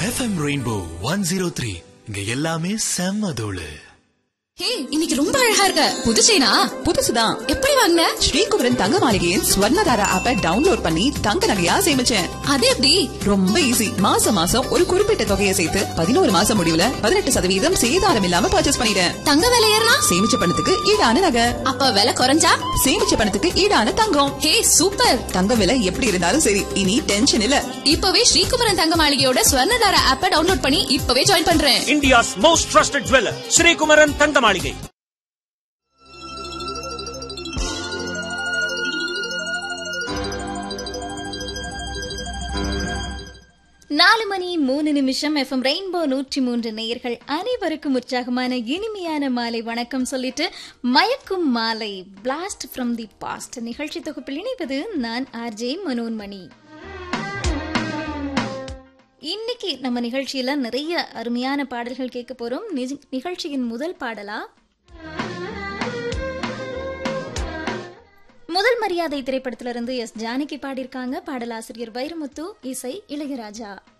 FM rainbow one zero three இங்க எல்லாமே செம்ம தோளு ஹே இன்னைக்கு ரொம்ப அழகா இருக்க புது செயினா புதுசுதான் எப்படி வாங்கின ஸ்ரீகுமரன் தங்க மாளிகையின் ஸ்வர்ணதாரா ஆப்பை டவுன்லோட் பண்ணி தங்க நகையா சேமிச்சேன் அது எப்படி ரொம்ப ஈஸி மாசம் மாசம் ஒரு குறிப்பிட்ட தொகையை சேர்த்து பதினோரு மாசம் முடிவுல பதினெட்டு சதவீதம் சேதாரம் இல்லாம பர்ச்சேஸ் பண்ணிட்டேன் தங்க விலை ஏறினா சேமிச்ச பணத்துக்கு ஈடான நகை அப்ப விலை குறைஞ்சா சேமிச்ச பணத்துக்கு ஈடான தங்கம் ஹே சூப்பர் தங்க விலை எப்படி இருந்தாலும் சரி இனி டென்ஷன் இல்ல இப்பவே ஸ்ரீகுமரன் தங்க மாளிகையோட ஸ்வர்ணதார ஆப்ப டவுன்லோட் பண்ணி இப்பவே ஜாயின் பண்றேன் India's most trusted jeweler, Sri Kumaran Tangamalige. நாலு மணி மூணு நிமிஷம் எஃப்எம் ரெயின்போ நூற்றி மூன்று நேயர்கள் அனைவருக்கும் உற்சாகமான இனிமையான மாலை வணக்கம் சொல்லிட்டு மயக்கும் மாலை பிளாஸ்ட் ஃப்ரம் தி பாஸ்ட் நிகழ்ச்சி தொகுப்பில் இணைவது நான் ஆர்ஜே மனோன்மணி இன்னைக்கு நம்ம நிகழ்ச்சியில நிறைய அருமையான பாடல்கள் கேட்க போறோம் நிஜ- நிகழ்ச்சியின் முதல் பாடலா முதல் மரியாதை திரைப்படத்திலிருந்து எஸ் ஜானகி பாடியிருக்காங்க பாடலாசிரியர் வைரமுத்து இசை இளையராஜா